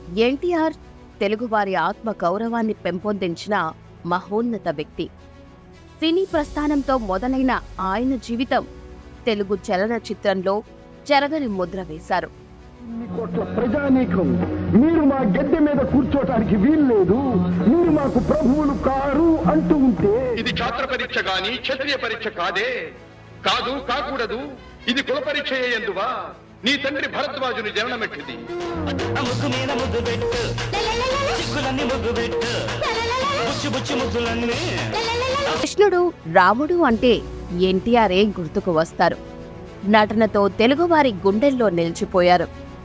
ఎన్టీఆర్ తెలుగువారి ఆత్మ గౌరవాన్ని పెంపొందించిన మహోన్నత వ్యక్తి సినీ ప్రస్థానంతో మొదలైన ఆయన జీవితం తెలుగు చలనచిత్రంలో చెరగని ముద్ర వేశారు ఇన్ని కోట్ల ప్రజానీకం మీరు మా గద్దె మీద కూర్చోటానికి వీల్లేదు మీరు మాకు ప్రభువులు కారు అంటూ ఉంటే ఇది ఛాత్ర పరీక్ష గాని క్షత్రియ పరీక్ష కాదే కాదు కాకూడదు ఇది కుల పరీక్ష ఎందువా నీ తండ్రి భరద్వాజుని జననమెట్టిది ముగ్గు మీద ముద్దు పెట్టు చిక్కులన్నీ ముగ్గు పెట్టు బుచ్చి బుచ్చి ముద్దులన్నీ కృష్ణుడు రాముడు అంటే ఎన్టీఆరే గుర్తుకు వస్తారు నటనతో తెలుగువారి గుండెల్లో నిలిచిపోయారు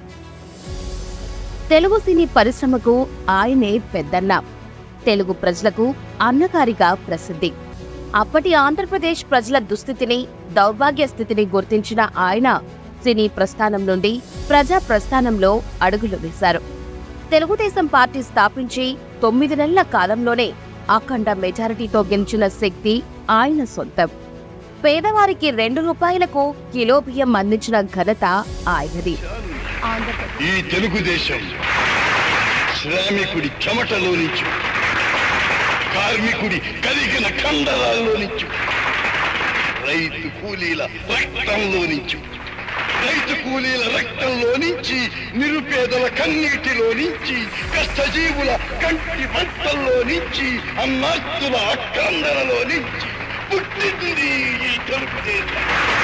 తెలుగు సినీ పరిశ్రమకు ఆయనే పెద్దన్న తెలుగు ప్రజలకు అన్నగారిగా ప్రసిద్ధి అప్పటి ఆంధ్రప్రదేశ్ ప్రజల దుస్థితిని దౌర్భాగ్య స్థితిని గుర్తించిన ఆయన సినీ ప్రస్థానం నుండి ప్రజా ప్రస్థానంలో అడుగులు వేశారు తెలుగుదేశం పార్టీ స్థాపించి తొమ్మిది నెలల కాలంలోనే అఖండ మెజారిటీతో గెలిచిన శక్తి ఆయన సొంతం పేదవారికి రెండు రూపాయలకు కిలో బియ్యం అందించిన ఘనత ఆయనది ఈ తెలుగుదేశం శ్రామికుడి చెమటలో నుంచి కార్మికుడి కలిగిన కండరాల్లో నుంచి రైతు కూలీల రక్తంలో నుంచి రైతు కూలీల రక్తంలో నుంచి నిరుపేదల కన్నీటిలో నుంచి కష్టజీవుల కంటి మంటల్లో నుంచి అన్నాస్తుల అక్కందరలో నుంచి పుట్టింది ఈ తెలుగుదేశం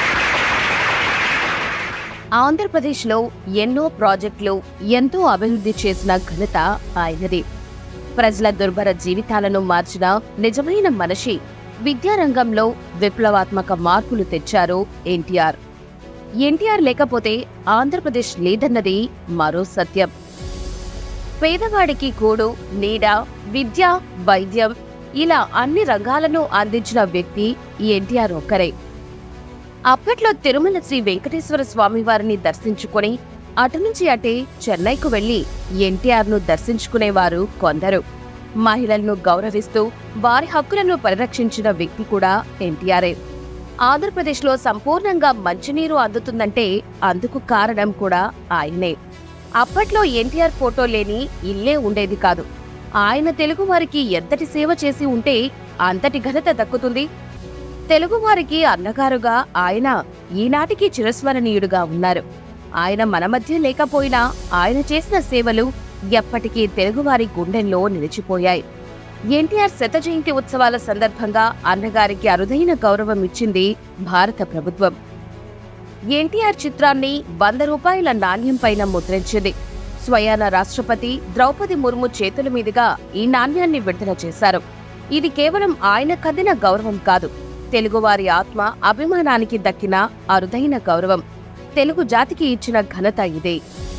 ఆంధ్రప్రదేశ్లో ఎన్నో ప్రాజెక్టులు ఎంతో అభివృద్ధి చేసిన ఘనత ఆయనది ప్రజల దుర్భర జీవితాలను మార్చిన నిజమైన మనిషి విద్యారంగంలో విప్లవాత్మక మార్పులు తెచ్చారు ఎన్టీఆర్ ఎన్టీఆర్ లేకపోతే ఆంధ్రప్రదేశ్ లేదన్నది మరో సత్యం పేదవాడికి కూడు నీడ విద్య వైద్యం ఇలా అన్ని రంగాలను అందించిన వ్యక్తి ఎన్టీఆర్ ఒక్కరే అప్పట్లో తిరుమల శ్రీ వెంకటేశ్వర స్వామి వారిని దర్శించుకొని అటు నుంచి అటే చెన్నైకు వెళ్లి ఎన్టీఆర్ ను దర్శించుకునేవారు కొందరు మహిళలను గౌరవిస్తూ వారి హక్కులను పరిరక్షించిన వ్యక్తి కూడా ఎన్టీఆర్ఏ ఆంధ్రప్రదేశ్లో సంపూర్ణంగా మంచినీరు అందుతుందంటే అందుకు కారణం కూడా ఆయనే అప్పట్లో ఎన్టీఆర్ ఫోటో లేని ఇల్లే ఉండేది కాదు ఆయన తెలుగు వారికి ఎంతటి సేవ చేసి ఉంటే అంతటి ఘనత దక్కుతుంది తెలుగువారికి అన్నగారుగా ఆయన ఈనాటికి చిరస్మరణీయుడుగా ఉన్నారు ఆయన మన మధ్య లేకపోయినా ఆయన చేసిన సేవలు ఎప్పటికీ తెలుగువారి గుండెల్లో నిలిచిపోయాయి ఎన్టీఆర్ శత జయంతి ఉత్సవాల సందర్భంగా అన్నగారికి అరుదైన గౌరవం ఇచ్చింది భారత ప్రభుత్వం ఎన్టీఆర్ చిత్రాన్ని వంద రూపాయల నాణ్యం పైన ముద్రించింది స్వయాన రాష్ట్రపతి ద్రౌపది ముర్ము చేతుల మీదుగా ఈ నాణ్యాన్ని విడుదల చేశారు ఇది కేవలం ఆయన కదిన గౌరవం కాదు తెలుగువారి ఆత్మ అభిమానానికి దక్కిన అరుదైన గౌరవం తెలుగు జాతికి ఇచ్చిన ఘనత ఇదే